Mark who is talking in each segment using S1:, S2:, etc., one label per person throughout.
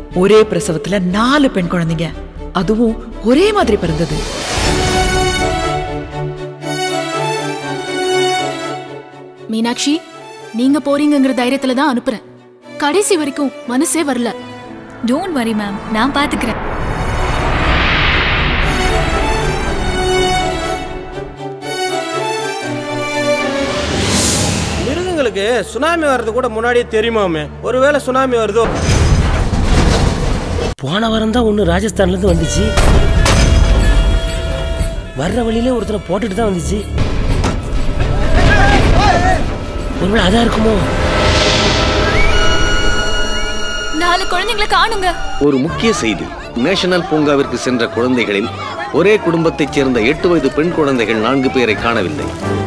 S1: ஒரே பிரசவத்துல நாலு பெண் குழந்தைங்க அதுவும் ஒரே மாதிரி பிறந்தது
S2: மீனாட்சி நீங்க போறீங்கங்கிற தைரியத்துல தான் அனுப்புறேன் கடைசி வரைக்கும் மனசே வரல
S3: டோன்ட் வரி மேம் நான் பாத்துக்கிறேன்
S4: மிருகங்களுக்கு சுனாமி வர்றது கூட முன்னாடியே தெரியுமாமே ஒருவேளை சுனாமி வருதோ
S5: போன வாரம் தான் ஒன்று ராஜஸ்தான்லேருந்து வந்துச்சு வர்ற வழியிலே ஒருத்தனை போட்டுட்டு தான் வந்துச்சு ஒருவேளை அதான் இருக்குமோ
S3: நாலு குழந்தைங்களை காணுங்க
S6: ஒரு முக்கிய செய்தி நேஷனல் பூங்காவிற்கு சென்ற குழந்தைகளில் ஒரே குடும்பத்தைச் சேர்ந்த எட்டு வயது பெண் குழந்தைகள் நான்கு பேரை காணவில்லை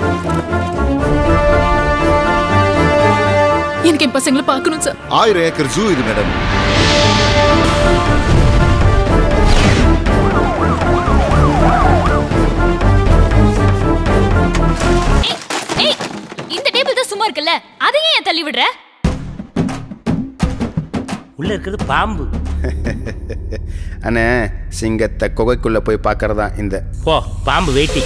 S2: எனக்கு என் பசங்களை பார்க்கணும் சார்
S7: ஆயிரம் ஏக்கர் ஜூ இது மேடம்
S3: ஏய் இந்த டேபிள் தான் சும்மா இருக்குல்ல அதையும் ஏன் தள்ளி விடுற
S5: உள்ள இருக்கிறது பாம்பு
S8: அண்ணே சிங்கத்தை குகைக்குள்ள போய் பார்க்கறதா இந்த
S5: போ பாம்பு வெயிட்டிங்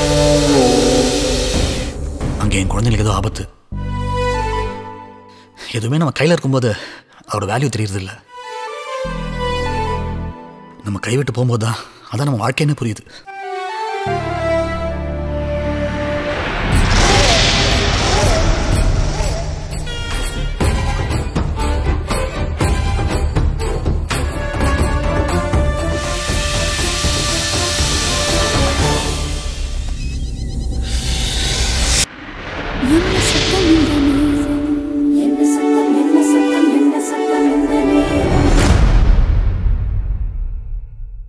S9: அங்கே என் குழந்தைங்களுக்கு ஏதோ ஆபத்து எதுவுமே நம்ம கையில் இருக்கும்போது அதோட வேல்யூ தெரியறதில்ல நம்ம கைவிட்டு போகும்போது தான் அதான் நம்ம வாழ்க்கைன்னு புரியுது